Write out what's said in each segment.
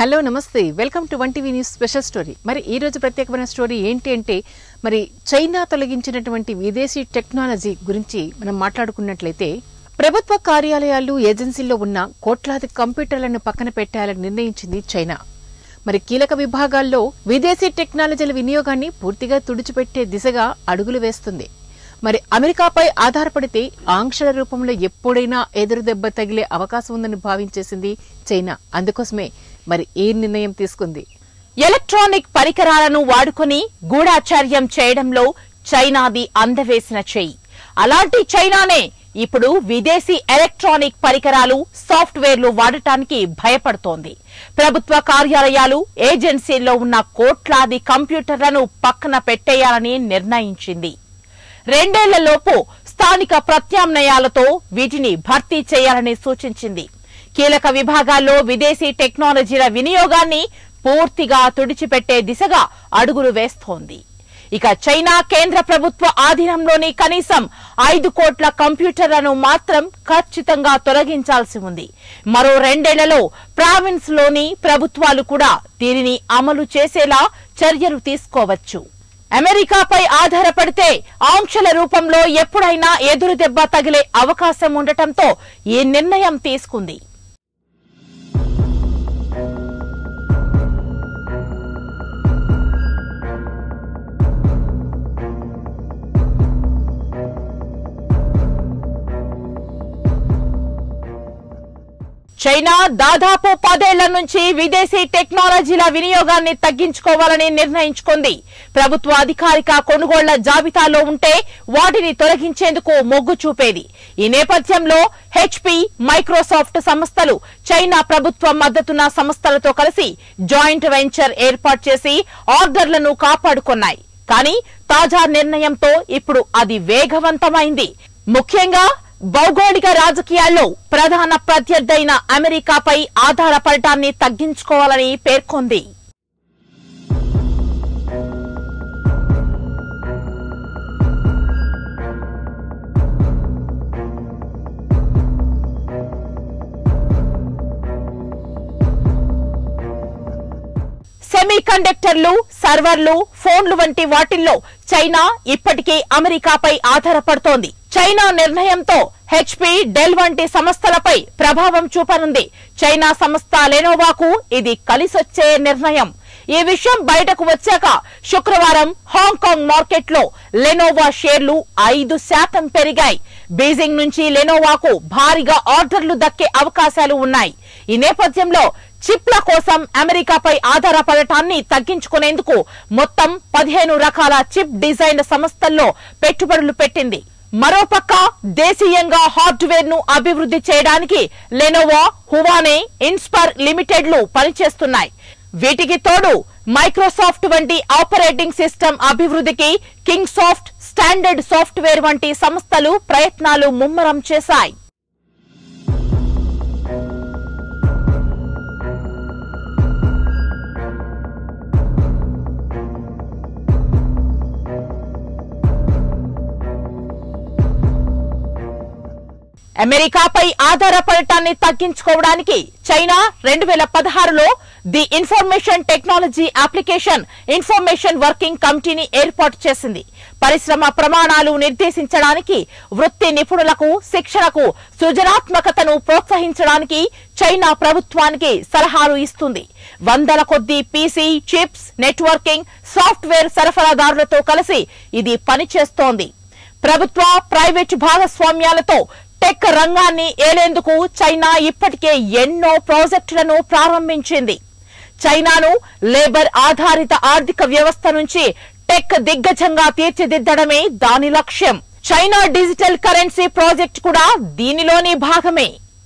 hello నమస్తే welcome to one TV news special story మరి ఈ రోజు ప్రత్యేకమైన స్టోరీ ఏంటి అంటే మరి చైనా తొలగించినటువంటి విదేశీ టెక్నాలజీ గురించి మనం మాట్లాడుకున్నట్లయితే ప్రభుత్వ కార్యాలయాలు ఏజెన్సీల్లో ఉన్న కోట్లాది కంప్యూటర్లను పక్కన పెట్టాలని నిర్ణయించింది చైనా మరి కీలక విభాగాల్లో విదేశీ టెక్నాలజీల వినియోగాన్ని పూర్తిగా తుడిచిపెట్టే దిశగా అడుగులు వేస్తుంది మరి అమెరికాపై ఆధారపడితే ఆంక్షల రూపంలో ఎప్పుడైనా ఎదురు దెబ్బ తగిలే అవకాశం ఉందని భావించేసింది చైనా అందుకోసమే మరి ఈ నిర్ణయం తీసుకుంది ఎలక్ట్రానిక్ పరికరాలను వాడుకొని గూఢాచార్యం చేయడంలో చైనాది అందవేసిన చెయ్యి అలాంటి చైనానే ఇప్పుడు విదేశీ ఎలక్ట్రానిక్ పరికరాలు సాఫ్ట్వేర్లు వాడటానికి భయపడుతోంది ప్రభుత్వ కార్యాలయాలు ఏజెన్సీల్లో ఉన్న కోట్లాది కంప్యూటర్లను పక్కన పెట్టేయాలని నిర్ణయించింది రెండేళ్లలోపు స్థానిక ప్రత్యామ్నాయాలతో వీటిని భర్తీ చేయాలని సూచించింది కీలక విభాగాల్లో విదేశీ టెక్నాలజీల వినియోగాన్ని పూర్తిగా తుడిచిపెట్టే దిశగా అడుగులు వేస్తోంది ఇక చైనా కేంద్ర ప్రభుత్వ ఆధీనంలోని కనీసం ఐదు కోట్ల కంప్యూటర్లను మాత్రం ఖచ్చితంగా తొలగించాల్సి ఉంది మరో రెండేళ్లలో ప్రావిన్స్ లోని ప్రభుత్వాలు కూడా దీనిని అమలు చేసేలా చర్యలు తీసుకోవచ్చు అమెరికాపై ఆధారపడితే ఆంక్షల రూపంలో ఎప్పుడైనా ఎదురు దెబ్బ తగిలే అవకాశం ఉండటంతో ఈ నిర్ణయం తీసుకుంది చైనా దాదాపు పదేళ్ల నుంచి విదేశీ టెక్నాలజీల వినియోగాన్ని తగ్గించుకోవాలని నిర్ణయించుకుంది ప్రభుత్వ అధికారిక కొనుగోళ్ల జాబితాలో ఉంటే వాటిని తొలగించేందుకు మొగ్గు చూపేది ఈ నేపథ్యంలో హెచ్పి మైక్రోసాఫ్ట్ సంస్థలు చైనా ప్రభుత్వ మద్దతున్న సంస్థలతో కలిసి జాయింట్ వెంచర్ ఏర్పాటు చేసి ఆర్డర్లను కాపాడుకున్నాయి కానీ తాజా నిర్ణయంతో ఇప్పుడు అది వేగవంతమైంది ముఖ్యంగా భౌగోళిక రాజకీయాల్లో ప్రధాన ప్రత్యర్థైన అమెరికాపై ఆధారపడటాన్ని తగ్గించుకోవాలని పేర్కొంది సెమీ కండక్టర్లు సర్వర్లు ఫోన్లు వంటి వాటిల్లో చైనా ఇప్పటికే అమెరికాపై ఆధారపడుతోంది చైనా నిర్ణయంతో హెచ్పి డెల్ వంటి సంస్థలపై ప్రభావం చూపనుంది చైనా సంస్థ లెనోవాకు ఇది కలిసొచ్చే నిర్ణయం ఈ విషయం బయటకు వచ్చాక శుక్రవారం హాంకాంగ్ మార్కెట్ లో లెనోవా షేర్లు ఐదు శాతం పెరిగాయి బీజింగ్ నుంచి లెనోవాకు భారీగా ఆర్డర్లు దక్కే అవకాశాలు ఉన్నాయి ఈ నేపథ్యంలో చిప్ల కోసం అమెరికాపై ఆధారపడటాన్ని తగ్గించుకునేందుకు మొత్తం పదిహేను రకాల చిప్ డిజైన్ సంస్థల్లో పెట్టుబడులు పెట్టింది మరోపక్క దేశీయంగా హార్డ్వేర్ ను అభివృద్ధి చేయడానికి లెనోవా హువానే ఇన్స్పర్ లిమిటెడ్ లు పనిచేస్తున్నాయి వీటికి తోడు మైక్రోసాఫ్ట్ వంటి ఆపరేటింగ్ సిస్టమ్ అభివృద్ధికి కింగ్ సాఫ్ట్ స్టాండర్డ్ సాఫ్ట్వేర్ వంటి సంస్థలు ప్రయత్నాలు ముమ్మరం చేశాయి అమెరికాపై ఆధారపడటాన్ని తగ్గించుకోవడానికి చైనా రెండు వేల పదహారులో the information technology application information working కమిటీని ఏర్పాటు చేసింది పరిశ్రమ ప్రమాణాలు నిర్దేశించడానికి వృత్తి నిపుణులకు శిక్షణకు సృజనాత్మకతను ప్రోత్సహించడానికి చైనా ప్రభుత్వానికి సలహాలు ఇస్తుంది వందల కొద్దీ పీసీ చిప్స్ నెట్వర్కింగ్ సాఫ్ట్వేర్ సరఫరాదారులతో కలిసి ఇది పనిచేస్తోంది ప్రభుత్వ ప్రైవేటు భాగస్వామ్యాలతో టెక్ రంగాన్ని ఏలేందుకు చైనా ఇప్పటికే ఎన్నో ప్రాజెక్టులను ప్రారంభించింది చైనాను లేబర్ ఆధారిత ఆర్థిక వ్యవస్థ నుంచి టెక్ దిగ్గజంగా తీర్చిదిద్దడమే దాని లక్ష్యం చైనా డిజిటల్ కరెన్సీ ప్రాజెక్ట్ కూడా దీనిలోని భాగమే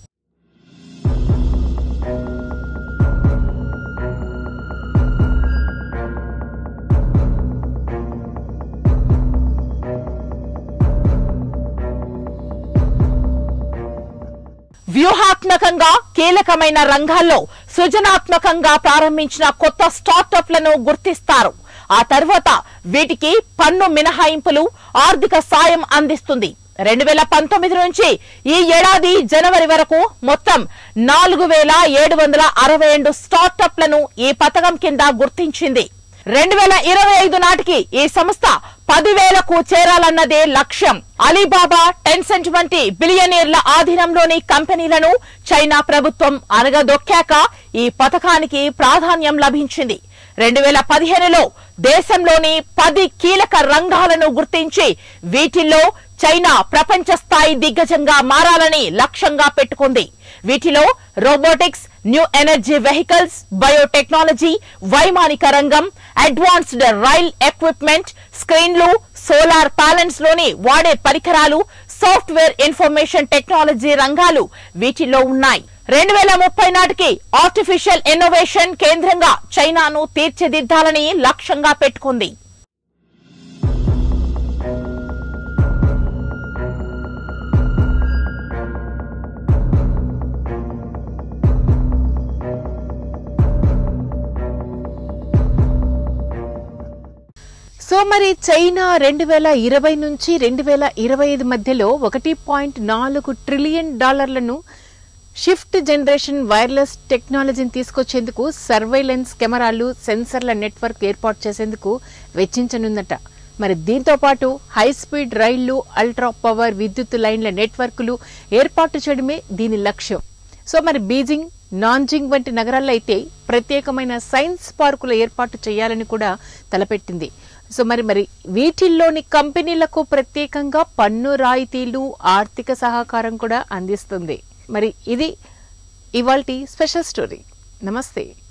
వ్యూహాత్మకంగా కీలకమైన రంగాల్లో సృజనాత్మకంగా ప్రారంభించిన కొత్త స్టార్టప్లను గుర్తిస్తారు ఆ తర్వాత వీటికి పన్ను మినహాయింపులు ఆర్థిక సాయం అందిస్తుంది రెండు వేల పంతొమ్మిది నుంచి ఈ ఏడాది జనవరి వరకు మొత్తం నాలుగు వేల ఏడు వందల అరవై రెండు స్టార్టప్లను ఈ పథకం కింద గుర్తించింది రెండు వేల ఇరవై ఐదు నాటికి ఈ సంస్థ పదివేలకు చేరాలన్నదే లక్ష్యం అలీబాబా టెన్సెంట్ వంటి బిలియనీర్ల ఆధీనంలోని కంపెనీలను చైనా ప్రభుత్వం అనగదొక్కాక ఈ పథకానికి ప్రాధాన్యం లభించింది రెండు వేల పదిహేనులో దేశంలోని పది కీలక రంగాలను గుర్తించి వీటిల్లో చైనా ప్రపంచ స్థాయి దిగ్గజంగా మారాలని లక్ష్యంగా పెట్టుకుంది వీటిలో robotics new energy vehicles biotechnology వైమానిక రంగం అడ్వాన్స్డ్ రైల్ ఎక్విప్మెంట్ స్క్రీన్లు సోలార్ ప్యాలెంట్స్ లోని వాడే పరికరాలు సాఫ్ట్వేర్ ఇన్ఫర్మేషన్ టెక్నాలజీ రంగాలు వీటిలో ఉన్నాయి రెండు వేల ముప్పై నాటికి ఆర్టిఫిషియల్ ఇన్నోవేషన్ కేంద్రంగా చైనాను తీర్చిదిద్దాలని లక్ష్యంగా పెట్టుకుంది సో మరి చైనా రెండు వేల ఇరవై నుంచి రెండు వేల ఇరవై ఐదు మధ్యలో ఒకటి పాయింట్ నాలుగు ట్రిలియన్ డాలర్లను షిఫ్ట్ జనరేషన్ వైర్లెస్ టెక్నాలజీని తీసుకొచ్చేందుకు సర్వైలెన్స్ కెమెరాలు సెన్సర్ల నెట్వర్క్ ఏర్పాటు చేసేందుకు వెచ్చించనుందట మరి దీంతో పాటు హై స్పీడ్ రైళ్లు అల్ట్రా పవర్ విద్యుత్ లైన్ల నెట్వర్క్లు ఏర్పాటు చేయడమే దీని లక్ష్యం సో మరి బీజింగ్ నాన్జింగ్ వంటి నగరాల్లో అయితే ప్రత్యేకమైన సైన్స్ పార్కుల ఏర్పాటు చేయాలని కూడా తలపెట్టింది సో మరి మరి వీటిల్లోని కంపెనీలకు ప్రత్యేకంగా పన్ను రాయితీలు ఆర్థిక సహకారం కూడా అందిస్తుంది మరి ఇది ఇవాల్టి స్పెషల్ స్టోరీ నమస్తే